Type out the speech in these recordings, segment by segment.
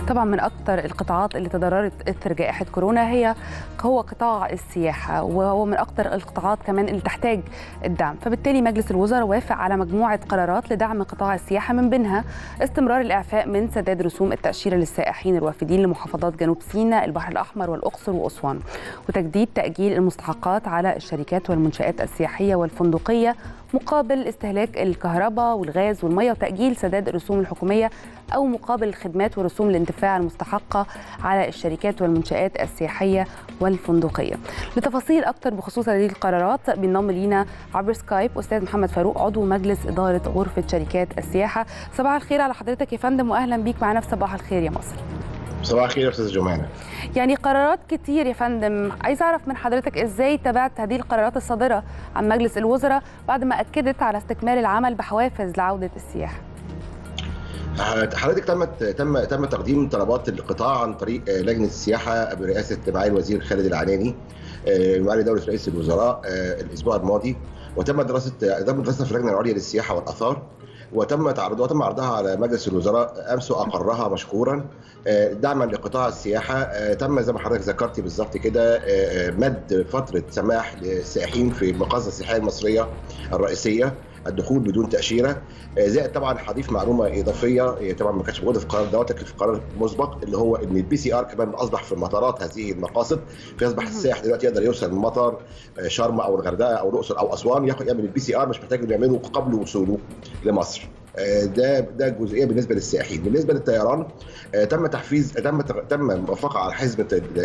طبعا من اكثر القطاعات اللي تضررت اثر جائحه كورونا هي هو قطاع السياحه وهو من اكثر القطاعات كمان اللي تحتاج الدعم فبالتالي مجلس الوزراء وافق على مجموعه قرارات لدعم قطاع السياحه من بينها استمرار الاعفاء من سداد رسوم التاشيره للسائحين الوافدين لمحافظات جنوب سيناء البحر الاحمر والاقصر واسوان وتجديد تاجيل المستحقات على الشركات والمنشات السياحيه والفندقيه مقابل استهلاك الكهرباء والغاز والميه وتاجيل سداد الرسوم الحكوميه او مقابل الخدمات ورسوم الانتفاع المستحقه على الشركات والمنشات السياحيه والفندقيه. لتفاصيل اكثر بخصوص هذه القرارات بينضم لينا عبر سكايب استاذ محمد فاروق عضو مجلس اداره غرفه شركات السياحه. صباح الخير على حضرتك يا فندم واهلا بيك معنا في صباح الخير يا مصر. صباح الخير يا استاذ جمانه يعني قرارات كتير يا فندم عايز اعرف من حضرتك ازاي تابعت هذه القرارات الصادره عن مجلس الوزراء بعد ما اكدت على استكمال العمل بحوافز لعوده السياحه حضرتك تم تم تم تقديم طلبات القطاع عن طريق لجنه السياحه برئاسه معالي الوزير خالد العناني معالي دوله رئيس الوزراء الاسبوع الماضي وتم دراسه تم دراسه في اللجنه العليا للسياحه والاثار وتم تعرضها وتم عرضها على مجلس الوزراء امس واقرها مشكورا دعما لقطاع السياحه تم زي ما حضرتك ذكرتي بالظبط كده مد فتره سماح للسائحين في المقاصد السياحيه المصريه الرئيسيه الدخول بدون تاشيره زائد طبعا هضيف معلومه اضافيه هي طبعا ما كانتش موجوده في القرار دوت لكن في القرار المسبق اللي هو ان البي سي ار كمان اصبح في المطارات هذه المقاصد فيصبح السائح دلوقتي يقدر يوصل من مطار شرم او الغردقه او الاقصر او اسوان ياخد يعمل البي سي ار مش محتاج انه يعمله قبل وصوله لمصر ده ده جزئيه بالنسبه للسائحين بالنسبه للطيران تم تحفيز تم تم موافقه على حزمه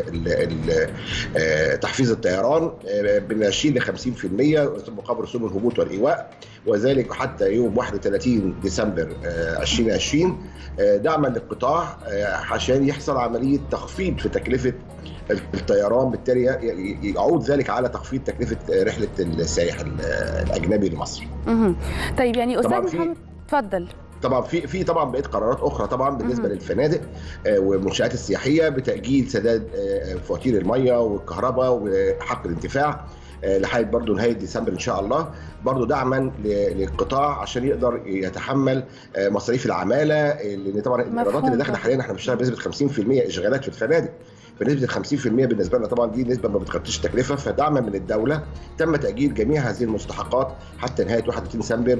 تحفيز الطيران من 20 ل 50% مقابل رسوم الهبوط والايواء وذلك حتى يوم 31 ديسمبر 2020 دعما للقطاع عشان يحصل عمليه تخفيض في تكلفه الطيران بالتالي يعود ذلك على تخفيض تكلفه رحله السائح الاجنبي لمصر. طيب يعني استاذ محمد اتفضل طبعا في في طبعا بقيه قرارات اخرى طبعا بالنسبه للفنادق والمنشات السياحيه بتاجيل سداد فواتير الميه والكهرباء وحق الانتفاع لحد برضه نهايه ديسمبر ان شاء الله برضه دعما للقطاع عشان يقدر يتحمل مصاريف العماله لان طبعا الايرادات اللي داخله حاليا احنا بنشتغل بنسبه 50% اشغالات في الفنادق فنسبه 50% بالنسبه لنا طبعا دي نسبه ما بتغطيش التكلفه فدعما من الدوله تم تاجيل جميع هذه المستحقات حتى نهايه 31 ديسمبر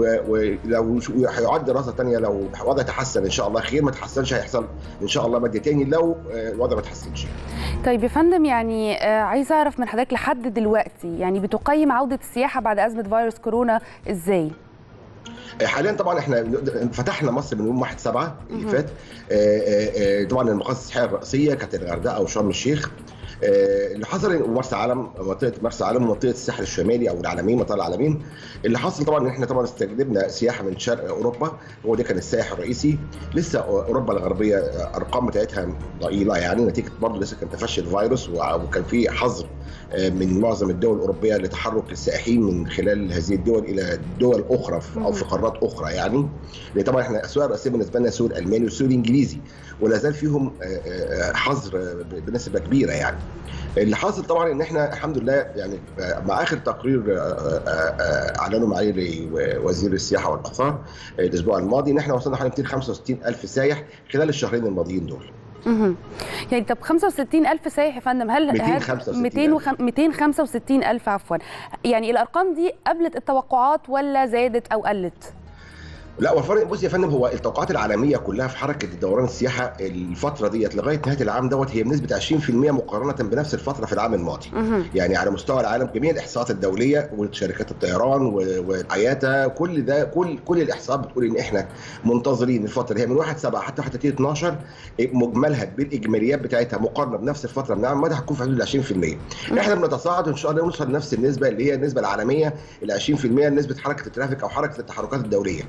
ولو هيعد دراسه ثانيه لو الوضع تحسن ان شاء الله خير ما تحسنش هيحصل ان شاء الله مد تاني لو الوضع ما تحسنش. طيب يا فندم يعني عايز اعرف من حضرتك لحد دلوقتي يعني بتقيم عوده السياحه بعد ازمه فيروس كورونا ازاي؟ حاليا طبعا احنا فتحنا مصر من يوم 1 7 اللي فات طبعا المقاصد السياحيه الرئيسيه كانت الغردقه وشرم الشيخ اللي حصل ومرسى علم منطقه مرسى علم ومنطقه الساحل الشمالي او العلمين مطار العلمين اللي حصل طبعا ان احنا طبعا استجلبنا سياحه من شرق اوروبا هو ده كان السائح الرئيسي لسه اوروبا الغربيه ارقام بتاعتها ضئيله يعني نتيجه برضه لسه كان تفشي الفيروس وكان في حظر من معظم الدول الاوروبيه لتحرك السائحين من خلال هذه الدول الى دول اخرى او في قارات اخرى يعني لان طبعا احنا الاسواق الرئيسيه بالنسبه لنا السوق الالماني والسوق الانجليزي ولا زال فيهم حظر بنسبه كبيره يعني اللي حاصل طبعا ان احنا الحمد لله يعني مع اخر تقرير اعلنه معالي وزير السياحه والاثار الاسبوع الماضي ان احنا وصلنا حوالي 265 الف سايح خلال الشهرين الماضيين دول يعني طب 65 ألف سايح يا فندم هل 265 265 ألف عفوا يعني الأرقام دي قبلت التوقعات ولا زادت أو قلت؟ لا هو الفرق بص يا فندم هو التوقعات العالميه كلها في حركه دوران السياحه الفتره ديت لغايه نهايه العام دوت هي بنسبه 20% مقارنه بنفس الفتره في العام الماضي. مه. يعني على مستوى العالم جميع الاحصاءات الدوليه وشركات الطيران والعياتا كل ده كل كل الاحصاءات بتقول ان احنا منتظرين الفتره اللي هي من 1 7 حتى 31 12 مجملها بالاجماليات بتاعتها مقارنه بنفس الفتره من العام الماضي هتكون في حدود 20%. احنا بنتصاعد ان شاء الله نوصل لنفس النسبه اللي هي النسبه العالميه ال 20% نسبه حركه الترافيك او حركه التحركات الدوليه.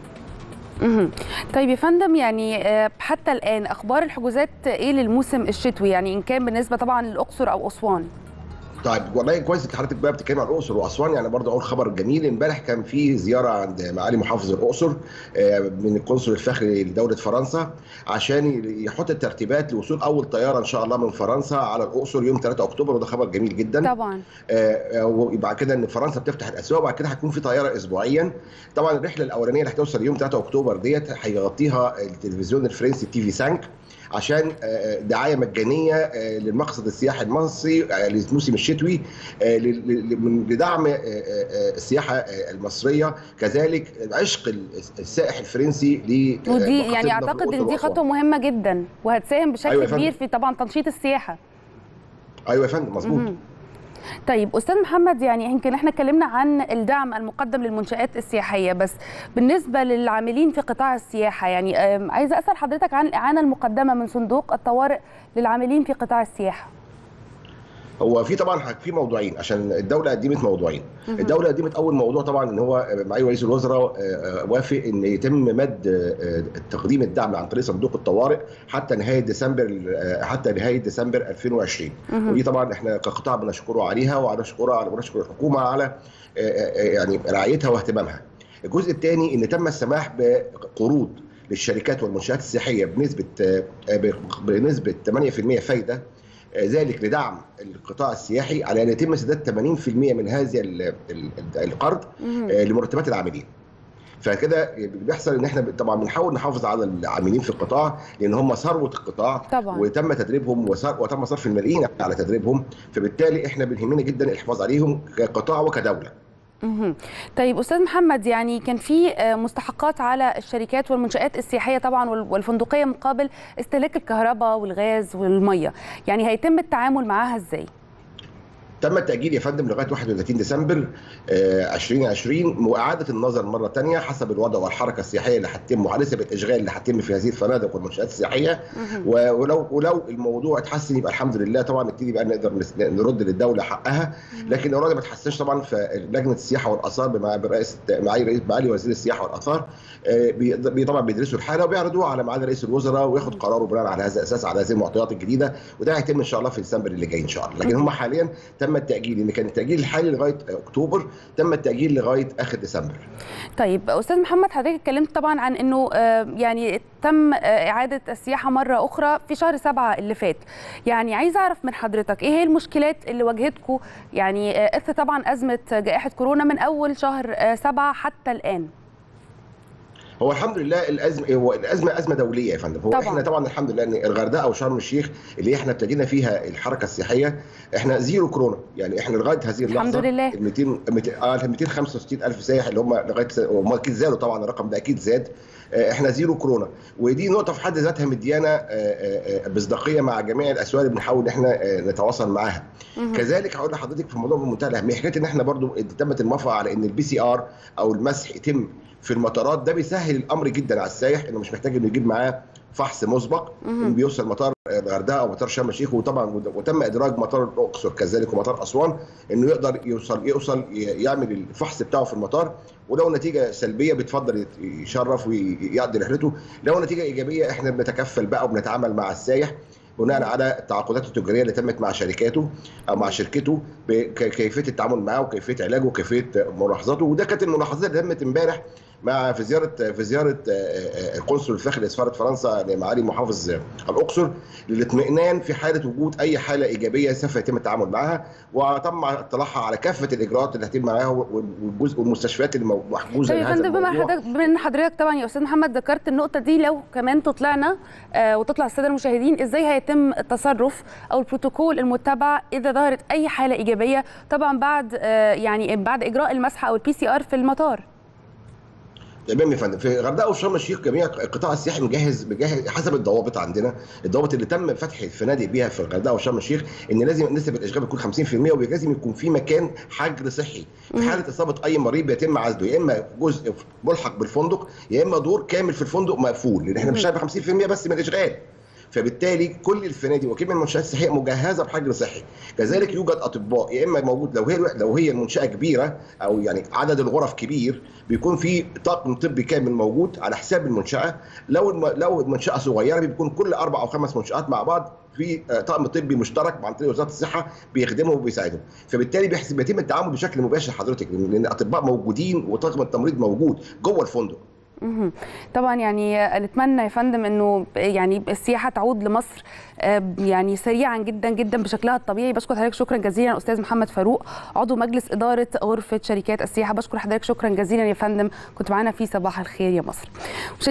طيب يا فندم يعني حتى الان اخبار الحجوزات ايه للموسم الشتوي يعني ان كان بالنسبه طبعا للاقصر او اسوان طيب والله كويس ان حضرتك بقى بتتكلم عن الاقصر واسوان يعني برضه اول خبر جميل امبارح كان في زياره عند معالي محافظ الاقصر من القنصل الفخري لدوله فرنسا عشان يحط الترتيبات لوصول اول طياره ان شاء الله من فرنسا على الاقصر يوم 3 اكتوبر وده خبر جميل جدا طبعا وبعد كده ان فرنسا بتفتح الاسواق وبعد كده هيكون في طياره اسبوعيا طبعا الرحله الاولانيه اللي هتوصل يوم 3 اكتوبر ديت هيغطيها التلفزيون الفرنسي تي في 5 عشان آه، دعايه مجانيه آه، للمقصد السياحي المصري آه، للموسم الشتوي آه، ل- ل- من- لدعم آه، آه، آه، السياحه آه، المصريه كذلك عشق السائح الفرنسي ل ودي مقاصدنا يعني في اعتقد الأقصر ان دي وأسوان. خطوه مهمه جدا وهتساهم بشكل أيوة يا كبير فندم. في طبعا تنشيط السياحه ايوه يا فندم مظبوط مهم. طيب استاذ محمد يعني يمكن احنا اتكلمنا عن الدعم المقدم للمنشات السياحيه بس بالنسبه للعاملين في قطاع السياحه يعني آم، عايزه اسال حضرتك عن الاعانه المقدمه من صندوق الطوارئ للعاملين في قطاع السياحه هو في طبعا في موضوعين عشان الدوله قدمت موضوعين الدوله قدمت اول موضوع طبعا ان هو معالي رئيس الوزراء آه، آه، وافق ان يتم مد آه، تقديم الدعم عن طريق صندوق الطوارئ حتى نهايه ديسمبر آه، حتى نهايه ديسمبر 2020 ودي طبعا احنا كقطاع بنشكره عليها ونشكرها ونشكر الحكومه على آه، آه، يعني رعايتها واهتمامها. الجزء الثاني ان تم السماح بقروض للشركات والمنشات السياحيه بنسبه آه، آه، بنسبه 8% فايده آه، ذلك لدعم القطاع السياحي على ان يتم سداد 80% من هذا ال- ال- القرض مهم. آه، لمرتبات العاملين. فكده بيحصل ان احنا طبعا بنحاول نحافظ على العاملين في القطاع لان هم ثروه القطاع طبعا وتم تدريبهم وصار- وتم صرف الملايين على تدريبهم فبالتالي احنا بنهمنا جدا الحفاظ عليهم كقطاع وكدوله. مهم. طيب استاذ محمد يعني كان في آه، مستحقات على الشركات والمنشات السياحيه طبعا وال- والفندقيه مقابل استهلاك الكهرباء والغاز والميه يعني هيتم التعامل معاها ازاي تم التأجيل يا فندم لغاية 31 ديسمبر آه، 2020 وإعادة النظر مرة تانية حسب الوضع والحركة السياحية اللي هتتم وحسب الإشغال اللي هتتم في هذه الفنادق والمنشآت السياحية مهم. و- ولو ولو الموضوع اتحسن يبقى الحمد لله طبعا نبتدي بقى نقدر نس- نرد للدولة حقها لكن لو الوضع ما اتحسنش طبعا فلجنة السياحة والآثار بمع- برئاسة معالي رئيس معالي وزير السياحة والآثار آه، بي- بي- طبعا بيدرسوا الحالة وبيعرضوها على معالي رئيس الوزراء وياخد قراره بناء على هذا الأساس على هذه المعطيات الجديدة وده هيتم إن شاء الله في ديسمبر اللي جاي إن شاء الله لكن هم حاليا تم التأجيل ان كان التأجيل الحالي لغاية أكتوبر تم التأجيل لغاية آخر ديسمبر طيب استاذ محمد حضرتك اتكلمت طبعا عن انه آه، يعني تم آه، اعاده السياحه مره اخرى في شهر سبعة اللي فات يعني عايزه اعرف من حضرتك ايه هي المشكلات اللي واجهتكم يعني آه، اثر طبعا ازمه جائحه كورونا من اول شهر آه، سبعة حتى الان هو الحمد لله الازمه هو الازمه ازمه دوليه يا فندم هو طبعاً. طبعا. احنا طبعا الحمد لله ان الغردقه وشرم الشيخ اللي احنا ابتدينا فيها الحركه السياحيه احنا زيرو كورونا يعني احنا لغايه هذه اللحظه الحمد لله. ال 200 200 اه ال 265 الف سائح اللي هم لغايه هم اكيد زادوا طبعا الرقم ده اكيد زاد آه، احنا زيرو كورونا ودي نقطه في حد ذاتها مديانا آه، آه، آه، مصداقيه مع جميع الاسواق اللي بنحاول ان احنا آه، نتواصل معاها مهم. كذلك هقول لحضرتك في موضوع بمنتهى الاهميه حكايه ان احنا برضو تمت الموافقه على ان البي سي ار او المسح يتم في المطارات ده بيسهل الامر جدا على السائح انه مش محتاج انه يجيب معاه فحص مسبق مهم. انه بيوصل مطار الغردقه او مطار شرم الشيخ وطبعا وتم ادراج مطار الاقصر كذلك ومطار اسوان انه يقدر يوصل يوصل يعمل الفحص بتاعه في المطار ولو نتيجه سلبيه بيتفضل يشرف ويقضي رحلته لو نتيجه ايجابيه احنا بنتكفل بقى وبنتعامل مع السائح بناء على التعاقدات التجاريه اللي تمت مع شركاته او مع شركته بكيفيه التعامل معاه وكيفيه علاجه وكيفيه ملاحظاته وده كانت الملاحظات اللي تمت امبارح مع في زياره في زياره آه، آه، القنصل الفاخر لسفاره فرنسا لمعالي محافظ الاقصر للاطمئنان في حاله وجود اي حاله ايجابيه سوف يتم التعامل معها وتم اطلاعها على كافه الاجراءات اللي هتتم معاها والجزء والمستشفيات اللي محجوزه طيب يا لهذا فندم بما الموضوع. حضرتك بما ان حضرتك طبعا يا استاذ محمد ذكرت النقطه دي لو كمان تطلعنا آه، وتطلع الساده المشاهدين ازاي هيتم التصرف او البروتوكول المتبع اذا ظهرت اي حاله ايجابيه طبعا بعد آه، يعني بعد اجراء المسح او البي سي ار في المطار تمام يا فندم في الغردقه وشرم الشيخ جميع القطاع السياحي مجهز مجهز حسب الضوابط عندنا الضوابط اللي تم فتح الفنادق بيها في الغردقه وشرم الشيخ ان لازم نسبه الاشغال تكون 50% ولازم يكون في مكان حجر صحي في مم. حاله اصابه اي مريض بيتم عزله يا اما جزء ملحق بالفندق يا اما دور كامل في الفندق مقفول لان احنا مش هنبقى 50% بس من الاشغال فبالتالي كل الفنادق وكل المنشات الصحيه مجهزه بحجر صحي كذلك يوجد اطباء يا اما موجود لو هي لو هي المنشاه كبيره او يعني عدد الغرف كبير بيكون في طاقم طبي كامل موجود على حساب المنشاه لو الم... لو المنشاه صغيره بيكون كل اربع او خمس منشات مع بعض في آه، طاقم طبي مشترك عن طريق وزاره الصحه بيخدمهم وبيساعدهم فبالتالي بيحس- بيتم التعامل بشكل مباشر حضرتك لان الاطباء موجودين وطاقم التمريض موجود جوه الفندق مهم. طبعا يعني نتمنى يا فندم انه يعني السياحه تعود لمصر آه، يعني سريعا جدا جدا بشكلها الطبيعي بشكر حضرتك شكرا جزيلا استاذ محمد فاروق عضو مجلس اداره غرفه شركات السياحه بشكر حضرتك شكرا جزيلا يا فندم كنت معانا في صباح الخير يا مصر